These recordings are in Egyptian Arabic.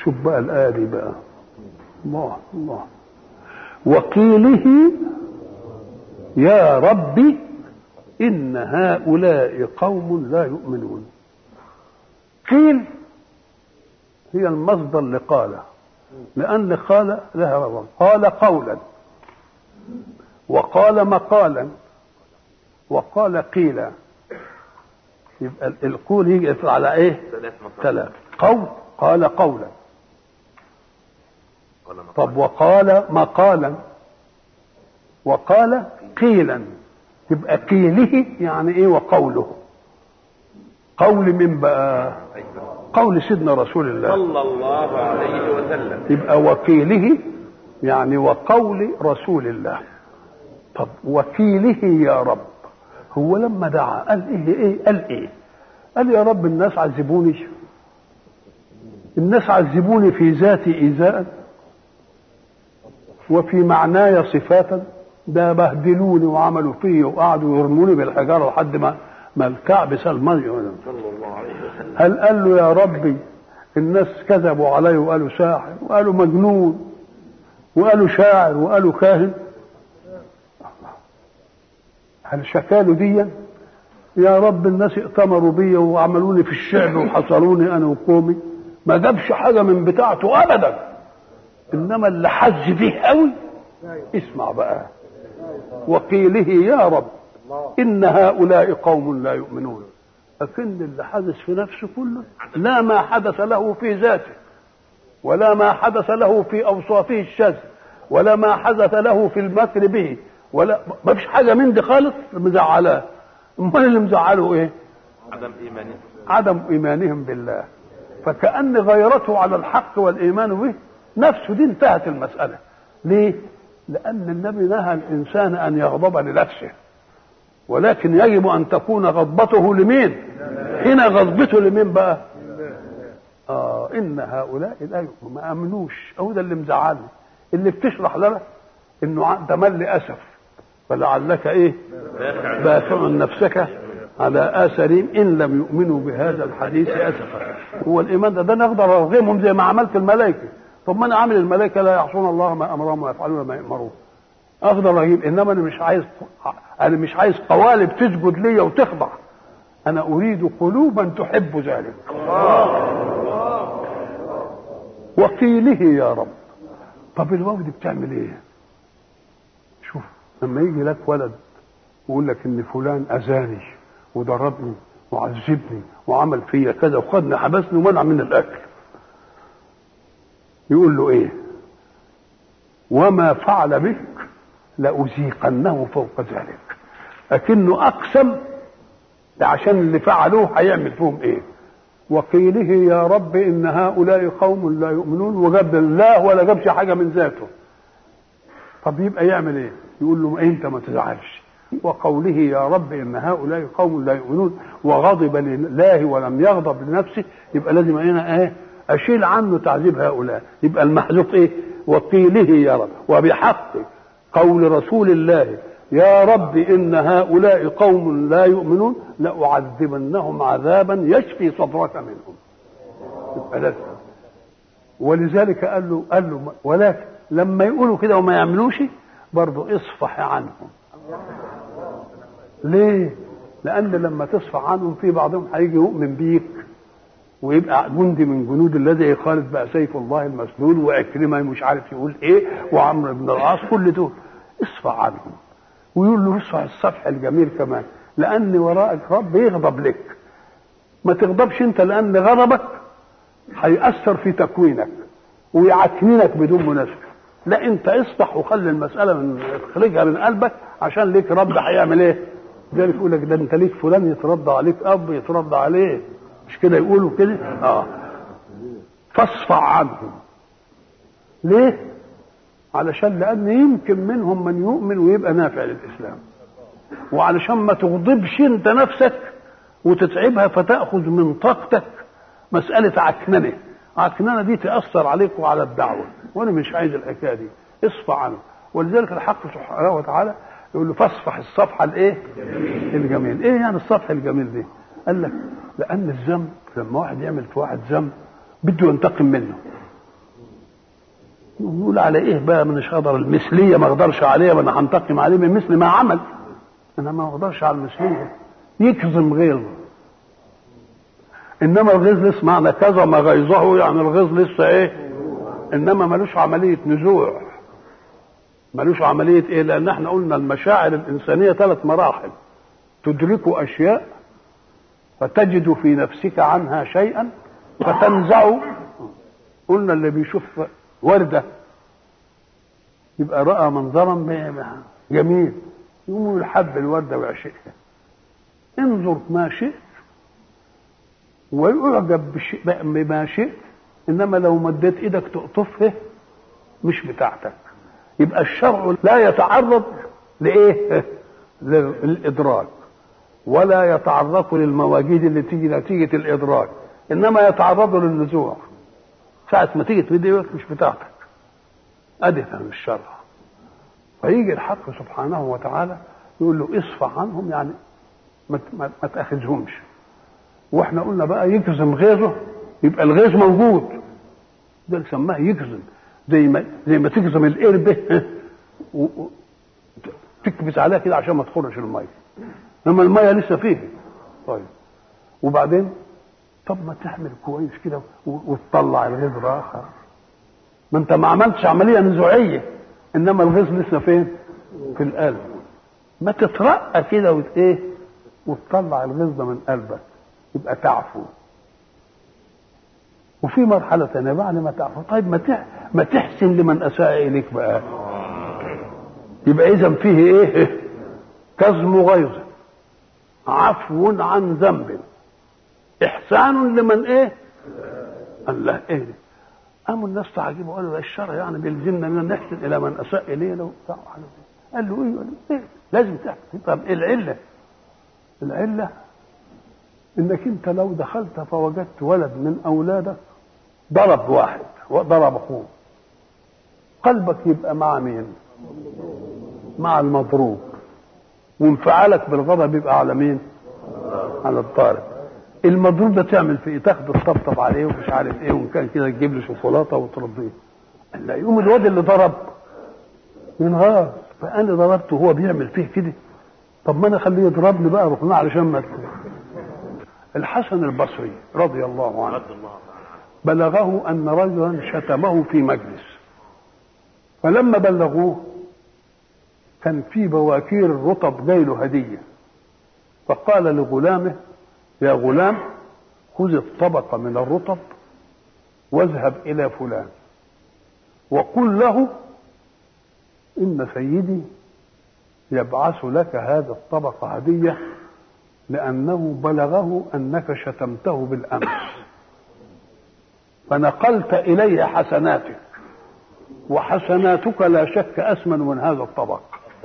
شوف بقى الآية دي بقى الله الله وقيله يا رب إن هؤلاء قوم لا يؤمنون قيل هي المصدر لقال لأن قال لها رب قال قولا وقال مقالا وقال قيل يبقى القول يجي على ايه؟ ثلاث قول قال قولا طب وقال مقالا وقال قيلا يبقى قيله يعني ايه وقوله قول من بقى قول سيدنا رسول الله صلى الله عليه وسلم يبقى وكيله يعني وقول رسول الله طب وكيله يا رب هو لما دعا قال ايه ايه قال ايه قال يا رب الناس عذبوني الناس عذبوني في ذاتي ايذاء وفي معناي صفاتا ده بهدلوني وعملوا فيه وقعدوا يرموني بالحجاره لحد ما ما الكعب سلمان صلى الله عليه وسلم هل قال له يا ربي الناس كذبوا علي وقالوا ساحر وقالوا مجنون وقالوا شاعر وقالوا كاهن هل شكالوا دي يا رب الناس ائتمروا بي وعملوني في الشعب وحصروني انا وقومي ما جابش حاجه من بتاعته ابدا انما اللي حز فيه قوي اسمع بقى وقيله يا رب ان هؤلاء قوم لا يؤمنون لكن اللي حدث في نفسه كله لا ما حدث له في ذاته ولا ما حدث له في اوصافه الشاذ ولا ما حدث له في المكر به ولا ما فيش حاجه من دي خالص مزعلاه امال اللي مزعله ايه عدم ايمانه عدم ايمانهم بالله فكأن غيرته على الحق والايمان به نفسه دي انتهت المساله ليه لان النبي نهى الانسان ان يغضب لنفسه ولكن يجب ان تكون غضبته لمين هنا غضبته لمين بقى اه ان هؤلاء لا يؤمنون ما امنوش او ده اللي مزعلني اللي بتشرح لنا انه ده مل اسف فلعلك ايه باخع نفسك على اثرهم ان لم يؤمنوا بهذا الحديث اسفا هو الايمان ده ده انا اقدر ارغمهم زي ما عملت الملائكه طب ما انا عامل الملائكه لا يعصون الله ما امرهم ويفعلون ما يامرون اقدر اجيب انما انا مش عايز انا مش عايز قوالب تسجد ليا وتخضع انا اريد قلوبا تحب ذلك وقيله يا رب طب الواو دي بتعمل ايه شوف لما يجي لك ولد ويقول لك ان فلان اذاني وضربني وعذبني وعمل فيا كذا وخدني حبسني ومنع من الاكل يقول له ايه وما فعل بك لأذيقنه فوق ذلك لكنه أقسم عشان اللي فعلوه هيعمل فيهم إيه وقيله يا رب إن هؤلاء قوم لا يؤمنون وجاب الله ولا جابش حاجة من ذاته طب يبقى يعمل إيه يقول له أنت ما تزعلش وقوله يا رب إن هؤلاء قوم لا يؤمنون وغضب لله ولم يغضب لنفسه يبقى لازم هنا إيه أشيل عنه تعذيب هؤلاء يبقى المحذوف إيه وقيله يا رب وبحق قول رسول الله يا رب إن هؤلاء قوم لا يؤمنون لأعذبنهم عذابا يشفي صدرك منهم يبقى لازم ولذلك قال له قال له ولكن لما يقولوا كده وما يعملوش برضه اصفح عنهم ليه؟ لأن لما تصفح عنهم في بعضهم هيجي يؤمن بيك ويبقى جندي من جنود الذي يخالف بقى سيف الله المسلول وعكرمه مش عارف يقول ايه وعمرو بن العاص كل دول اصفح عنهم ويقول له اصفح الصفح الجميل كمان لان وراءك رب يغضب لك ما تغضبش انت لان غضبك هيأثر في تكوينك ويعكننك بدون مناسبة لا انت اصفح وخلي المسألة من اخرجها من قلبك عشان ليك رب هيعمل ايه ذلك يقول لك ده انت ليك فلان يترضى عليك اب يترضى عليه مش كده يقولوا كده اه فاصفع عنهم ليه علشان لان يمكن منهم من يؤمن ويبقى نافع للاسلام وعلشان ما تغضبش انت نفسك وتتعبها فتاخذ من طاقتك مساله عكننه عكننه دي تاثر عليك وعلى الدعوه وانا مش عايز الحكايه دي اصفع عنه ولذلك الحق سبحانه وتعالى يقول له فاصفح الصفحه الايه الجميل ايه يعني الصفح الجميل دي قال لك لان الذنب لما واحد يعمل في واحد ذنب بده ينتقم منه يقول على ايه بقى من الشجر المثليه ما اقدرش عليها ما انا هنتقم عليه من مثل ما عمل انا ما اقدرش على المثليه يكظم غيظه انما الغيظ لسه معنى كظم غيظه يعني الغيظ لسه ايه انما ملوش عمليه نزوع ملوش عمليه ايه لان احنا قلنا المشاعر الانسانيه ثلاث مراحل تدرك اشياء فتجد في نفسك عنها شيئا فتنزع قلنا اللي بيشوف ورده يبقى راى منظرا جميل يقوم يحب الورده ويعشقها انظر ما شئت ويعجب بما شئت انما لو مديت ايدك تقطفها مش بتاعتك يبقى الشرع لا يتعرض لايه للادراك ولا يتعرض للمواجيد اللي تيجي نتيجه الادراك انما يتعرض للنزوع ساعه ما تيجي تمد ايدك مش بتاعتك ادي فهم الشرع فيجي الحق سبحانه وتعالى يقول له اصفح عنهم يعني ما, ما, ما تاخذهمش واحنا قلنا بقى يكظم غيظه يبقى الغيظ موجود ده سماه يكظم زي ما زي ما تكظم القربة تكبس عليها كده عشان ما تخرج الميه انما الميه لسه فيه طيب وبعدين طب ما تعمل كويس كده وتطلع الغيظ اخر ما انت ما عملتش عمليه نزوعيه انما الغيظ لسه فين في القلب ما تترقى كده وت ايه وتطلع الغيظ ده من قلبك يبقى تعفو وفي مرحلة ثانية بعد ما تعفو طيب ما ما تحسن لمن أساء إليك بقى يبقى إذا فيه إيه؟ كظم غيظ عفو عن ذنب إحسان لمن إيه؟ الله إيه ده؟ قاموا الناس تعجبوا قالوا ده الشرع يعني بيلزمنا ان نحسن الى من اساء الينا قال له ايه؟ قال له ايه؟ لازم تحسن طب ايه العله؟ العله انك انت لو دخلت فوجدت ولد من اولادك ضرب واحد وضرب اخوه قلبك يبقى مع مين مع المضروب وانفعالك بالغضب يبقى على مين على الضارب المضروب ده تعمل في ايه تاخده تطبطب عليه ومش عارف ايه وان كان كده تجيب له شوكولاته وترضيه لا يقوم الواد اللي ضرب ينهار فانا ضربته وهو بيعمل فيه كده طب ما انا اخليه يضربني بقى ركناه علشان ما الحسن البصري رضي الله عنه بلغه ان رجلا شتمه في مجلس فلما بلغوه كان في بواكير الرطب جاي له هديه فقال لغلامه يا غلام خذ الطبق من الرطب واذهب الى فلان وقل له ان سيدي يبعث لك هذا الطبق هديه لأنه بلغه أنك شتمته بالأمس فنقلت إليه حسناتك وحسناتك لا شك أثمن من هذا الطبق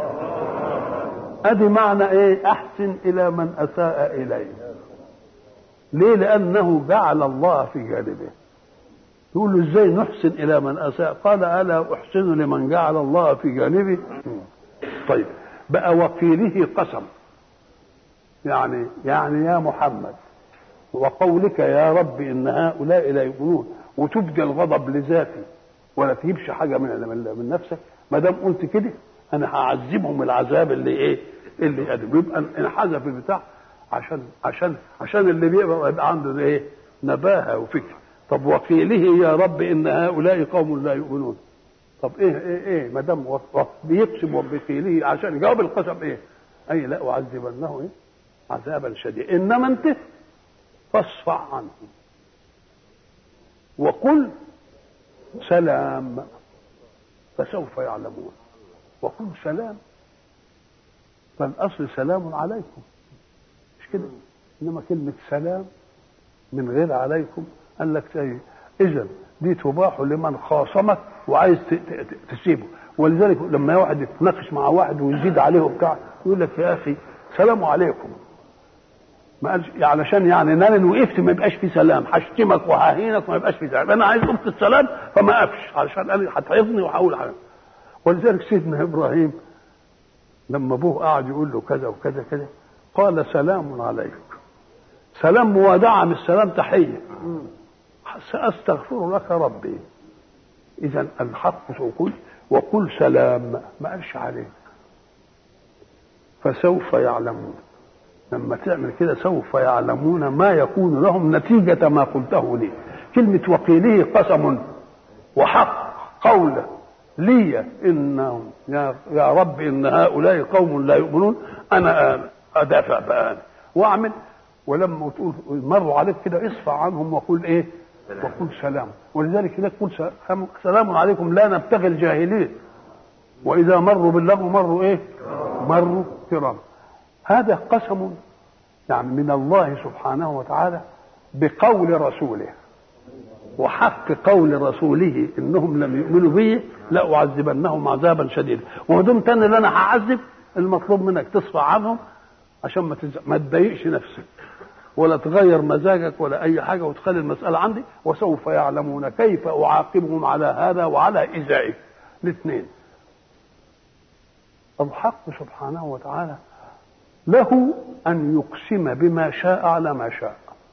أدي معنى إيه أحسن إلى من أساء إليه ليه لأنه جعل الله في جانبه يقول له ازاي نحسن الى من اساء قال الا احسن لمن جعل الله في جانبي طيب بقى وكيله قسم يعني يعني يا محمد وقولك يا رب ان هؤلاء لا يؤمنون وتبدي الغضب لذاتي ولا تجيبش حاجه من من نفسك ما دام قلت كده انا هعذبهم العذاب اللي ايه اللي قدم يبقى انحذف البتاع عشان عشان عشان اللي بيبقى يبقى عنده ايه نباهه وفكر طب وقيله يا رب ان هؤلاء قوم لا يؤمنون طب ايه ايه ايه ما دام بيقسم وبقيله عشان يجاوب القسم ايه اي لا اعذبنه ايه عذابا شديدا انما انت فاصفع عنه وقل سلام فسوف يعلمون وقل سلام فالاصل سلام عليكم مش كده انما كلمه سلام من غير عليكم قال لك ايه اذا دي تباح لمن خاصمك وعايز تسيبه ولذلك لما واحد يتناقش مع واحد ويزيد عليه وبتاع يقول لك يا اخي سلام عليكم ما قالش علشان يعني ان انا وقفت ما يبقاش في سلام هشتمك وههينك وما يبقاش في سلام انا عايز قمت السلام فما اقفش علشان قال هتعظني وهقول حاجه ولذلك سيدنا ابراهيم لما ابوه قعد يقول له كذا وكذا كذا قال سلام عليك سلام موادعه مش سلام تحيه ساستغفر لك ربي اذا الحق سيقول وقل سلام ما قالش عليه فسوف يعلمون لما تعمل كده سوف يعلمون ما يكون لهم نتيجة ما قلته لي كلمة وقيله قسم وحق قول لي إنهم يا, يا رب إن هؤلاء قوم لا يؤمنون أنا أدافع بآن وأعمل ولما تقول مروا عليك كده اصفع عنهم وقل إيه وقل سلام ولذلك هناك قل سلام عليكم لا نبتغي الجاهلين وإذا مروا باللغو مروا إيه مروا كرام هذا قسم يعني من الله سبحانه وتعالى بقول رسوله وحق قول رسوله انهم لم يؤمنوا به لاعذبنهم عذابا شديدا وما دمت انا اللي انا هعذب المطلوب منك تصفى عنهم عشان ما تز... ما تضايقش نفسك ولا تغير مزاجك ولا اي حاجه وتخلي المساله عندي وسوف يعلمون كيف اعاقبهم على هذا وعلى ازائه الاثنين الحق سبحانه وتعالى له ان يقسم بما شاء على ما شاء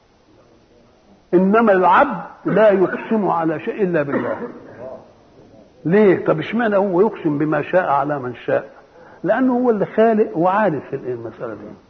انما العبد لا يقسم على شيء الا بالله ليه طب اشمعنى هو يقسم بما شاء على من شاء لانه هو اللي خالق وعارف في المساله دي